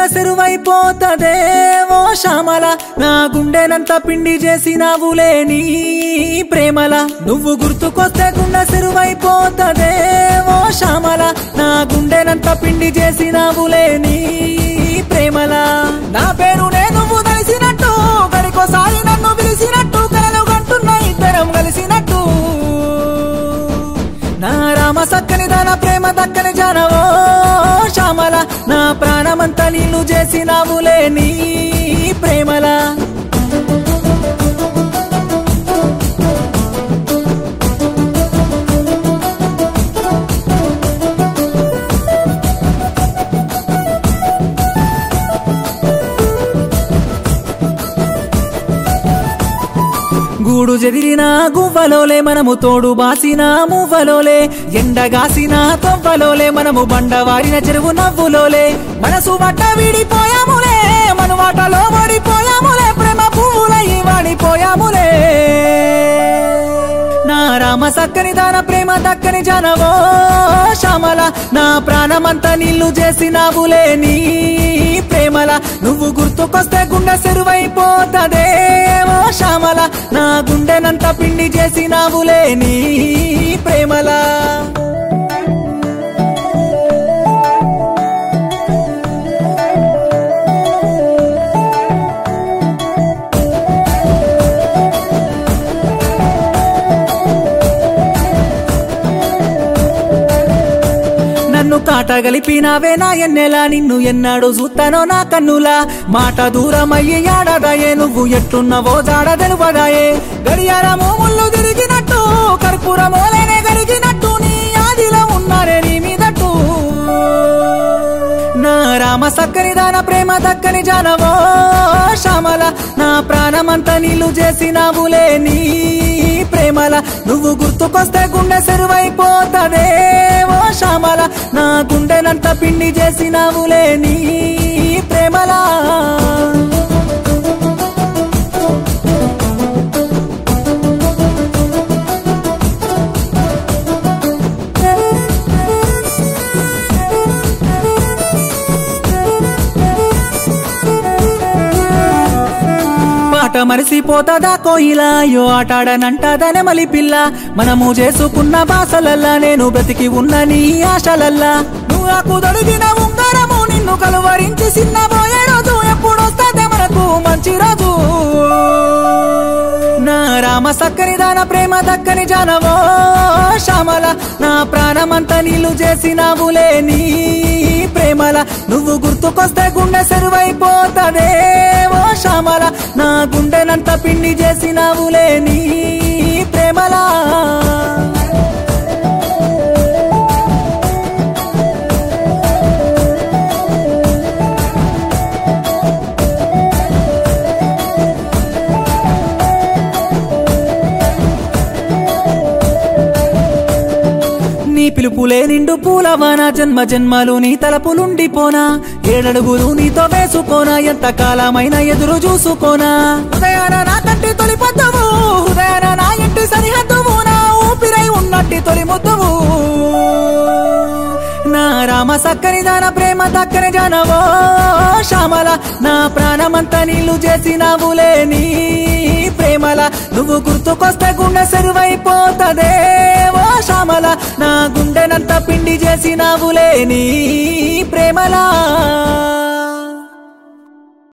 సెరువైపోతదే ఓ శ్యామల నా గుండెనంత పిండి చేసినావులే నీ ప్రేమల నువ్వు గుర్తుకొస్తే గుండె సెరువైపోతదే ఓ శ్యామల నా గుండెనంత పిండి చేసినావులే నీ ప్రేమల నా పేరునే నువ్వు తెలిసినట్టు గడికోసారి నన్ను పిలిచినట్టు కలలు కంటున్న ఇద్దరం కలిసినట్టు నా రామ సక్కని దాన ప్రేమ దక్కని జానవో శ్యామల నా ప్రాణమంతా నీళ్ళు చేసినావులే నీ ప్రేమలా గూడు చెదిరిన గువ్వలోలే మనము తోడు బాసిన మువ్వలోలే ఎండగాసిన తొవ్వలోలే మనము బండవారిన చెరువు నవ్వులోలే మనసు బట్ట విడిపోయాములే మన వాటలో ఓడిపోయాములే ప్రేమ పువ్వులై వాడిపోయాములే నా రామ సక్కని దాన ప్రేమ దక్కని జనవో శ్యామల నా ప్రాణమంతా నీళ్లు చేసినావులే నీ ప్రేమల నువ్వు గుర్తుకొస్తే గుండె సెరువైపోతదే ఓ శ్యామల నా గుండెనంత పిండి చేసినావులే నీ ప్రేమలా నన్ను కాట గలిపినావే నా ఎన్నెలా నిన్ను ఎన్నాడు చూస్తానో నా కన్నులా మాట దూరమయ్యి ఆడదాయే నువ్వు ఎట్టున్నవో జాడ తెలుపదాయే గడియారము ముళ్ళు తిరిగినట్టు కర్పూరమోలేనే కరిగినట్టు నీ ఆదిలో ఉన్నారే నీ మీదట్టు నా రామ సక్కని దాన ప్రేమ దక్కని జానవో శ్యామల నా ప్రాణమంతా నీళ్ళు చేసినావులే నీ ప్రేమల నువ్వు గుర్తుకొస్తే గుండె సెరువైపోతదే ఓ శ్యామల నా గుండెనంత పిండి చేసినావులే నీ ప్రేమలా పాట మరిసిపోతదా కోయిలా యో ఆటాడనంటదనే మలి పిల్ల మనము చేసుకున్న బాసలల్లా నేను బ్రతికి ఉన్న నీ ఆశలల్లా నువ్వు నాకు దొరికిన ఉంగరము నిన్ను కలువరించి సిన్నబోయే రోజు ఎప్పుడొస్తదే మనకు మంచి రోజు నా రామ సక్కని దాన ప్రేమ దక్కని జానవో శ్యామల నా ప్రాణమంతా నీళ్లు చేసినావులే నీ ప్రేమల నువ్వు గుర్తుకొస్తే గుండె సెరువైపోతదే ఓ శ్యామల నా గుండెనంత పిండి చేసినావులే నీ ప్రేమలా నీ పిలుపులే నిండు పూలవాన జన్మ జన్మలు నీ తలపులుండిపోనా ఏడడుగులు నీతో వేసుకోనా ఎంత కాలమైన ఎదురు చూసుకోనా హృదయాన నా కంటి తొలి పొద్దువు హృదయాన నా ఇంటి సరిహద్దువు నా ఊపిరై ఉన్నట్టి తొలి ముద్దువు నా రామ సక్కని దాన ప్రేమ దక్కని జానవో శ్యామల నా ప్రాణమంతా నీళ్లు చేసినావులే నీ ప్రేమల నువ్వు గుర్తుకొస్తే గుండె సెరువైపోతదే ఓ శ్యామల నా గుండెనంత పిండి చేసినావులే నీ ప్రేమలా